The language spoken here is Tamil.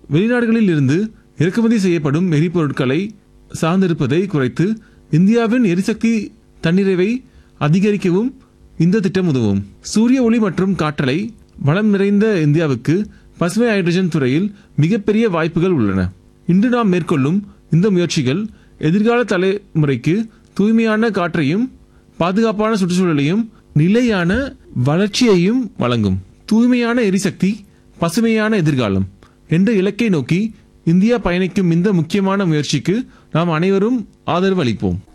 வெளிநாடுகளில் இருந்து இறக்குமதி செய்யப்படும் எரிபொருட்களை சார்ந்திருப்பதை குறைத்து இந்தியாவின் எரிசக்தி தன்னிறைவை அதிகரிக்கவும் இந்த திட்டம் உதவும் சூரிய ஒளி மற்றும் காற்றலை வளம் நிறைந்த இந்தியாவுக்கு பசுமை ஹைட்ரஜன் துறையில் மிகப்பெரிய வாய்ப்புகள் உள்ளன இன்று நாம் மேற்கொள்ளும் இந்த முயற்சிகள் எதிர்கால தலைமுறைக்கு தூய்மையான காற்றையும் பாதுகாப்பான சுற்றுச்சூழலையும் நிலையான வளர்ச்சியையும் வழங்கும் தூய்மையான எரிசக்தி பசுமையான எதிர்காலம் என்ற இலக்கை நோக்கி இந்தியா பயணிக்கும் இந்த முக்கியமான முயற்சிக்கு நாம் அனைவரும் ஆதரவு அளிப்போம்